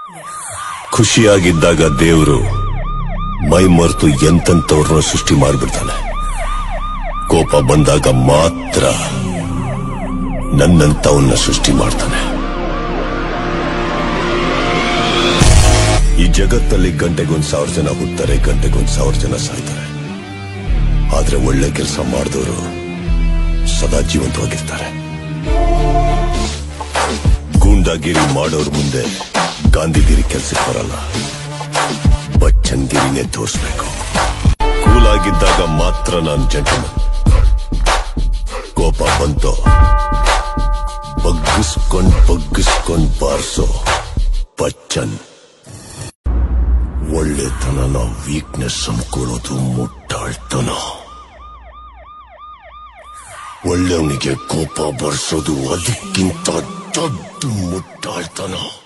ಖುಷಿಯಾಗಿದ್ದಾಗ ದೇವರು ಮೈ ಮರೆತು ಎಂತೆಂಥವ್ರನ್ನ ಸೃಷ್ಟಿ ಮಾಡಿಬಿಡ್ತಾನೆ ಕೋಪ ಬಂದಾಗ ಮಾತ್ರ ನನ್ನಂತವನ್ನ ಸೃಷ್ಟಿ ಮಾಡ್ತಾನೆ ಈ ಜಗತ್ತಲ್ಲಿ ಗಂಟೆಗೊಂದ್ ಸಾವಿರ ಜನ ಹುಟ್ತಾರೆ ಗಂಟೆಗೊಂದ್ ಸಾವಿರ ಜನ ಸಾಯ್ತಾರೆ ಆದ್ರೆ ಒಳ್ಳೆ ಕೆಲಸ ಮಾಡಿದವರು ಸದಾ ಜೀವಂತವಾಗಿರ್ತಾರೆ ಗೂಂಡಾಗಿರಿ ಮಾಡೋರ್ ಮುಂದೆ ಗಾಂಧಿಗಿರಿ ಕೆಲ್ಸಕ್ಕೆ ಬರಲ್ಲ ಬಚ್ಚನ್ಗಿರಿನೇ ತೋರಿಸ್ಬೇಕು ಕೂಲಾಗಿದ್ದಾಗ ಮಾತ್ರ ನಾನು ಜಂಟಮನ್ ಕೋಪ ಬಂತು ಬಗ್ಗಿಸ್ಕೊಂಡ್ ಬಗ್ಗಿಸ್ಕೊಂಡ್ ಬಾರ್ಸೋ ಬಚ್ಚನ್ ಒಳ್ಳೆತನನ ವೀಕ್ನೆಸ್ ಅನ್ಕೊಳ್ಳೋದು ಮುಟ್ಟಾಳ್ತನ ಒಳ್ಳೆಯವನಿಗೆ ಕೋಪ ಬರ್ಸೋದು ಅದಕ್ಕಿಂತ ದೊಡ್ಡ ಮುಟ್ಟಾಳ್ತನ